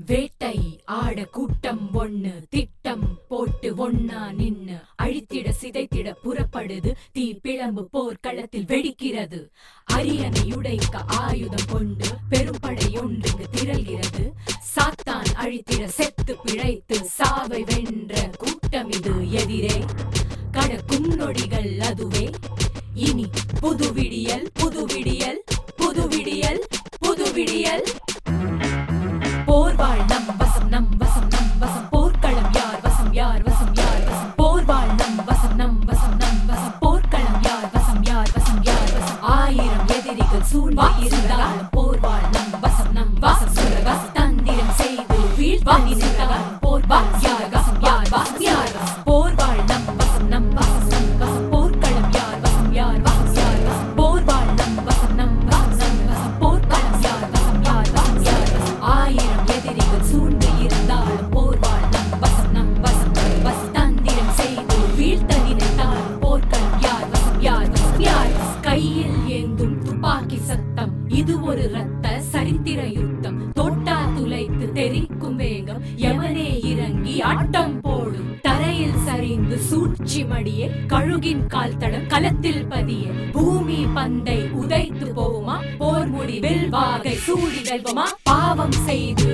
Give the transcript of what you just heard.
வேட்டை ஆட கூட்டம் ஒண்ணு திட்டம் போட்டு ஒன்னா நின்னு அழித்திட சிதைத்திட புறப்படுது தீ பிளம்பு போர்க்களத்தில் வெடிக்கிறது அரியணை உடைக்க ஆயுதம் கொண்டு பெரும்படை ஒன்றுக்கு திரள்கிறது சாத்தான் அழித்திட செத்து பிழைத்து சாவை வென்ற கூட்டம் இது எதிரே கடக்கும் நொடிகள் அதுவே இனி புது விடியல் புது விடியல் புது விடியல் புது விடியல் போர்வாள் நம் வசம் நம் வசம் நம் வசம் போர்க்களம் யார் வசம் யார் வசம் யார் வசம் போர்வாள் நம் வசம் நம் வசம் நம் வசம் போர்க்களம் யார் வசம் யார் வசம் யார் வசம் ஆயிரம் எதிரிகள் சூழ்வா இருந்தாலும் போர்வாள் நம் வசம் நம் வசம் சுரவச தந்திரம் செய்து வீழ்வாங்கி நின்றாலும் போர்வாள் யார் வசம் யார் வசம் யார் வசம் போர்வாள் நம் வசம் நம் வசம் நம் வசம் போர்க்களம் யார் வசம் யார் வசம் யார் வசம் போர்வாள் நம் வசம் நம் வசம் நம் வசம் போர்க்களம் யார் வசம் யார் வசம் யார் வசம் ஆயிரம் எதிரிகள் சூழ்ந்து இருந்தாலும் போர்வாள் நம் வசம் நம் வசம் நம் வசம் தந்திரம் செய்து வீழ்த்த நினைத்தாலும் போர்க்களம் யார் வசம் யார் வசம் யார் வசம் கையில் ஏந்தும் துப்பாக்கி சத்தம் இது ஒரு ரத்த சரித்திர யுத்தம் தோட்டா துளைத்து தெரிக்கும் வேகம் எவனே இறங்கி ஆட்டம் போடும் தரையில் சரிந்து சூழ்ச்சி மடியே கழுகின் கால் தடம் களத்தில் பதிய பூமி பந்தை உதைத்து போவுமா போர் முடிவில் வாகை சூடி வெல்வமா பாவம் செய்து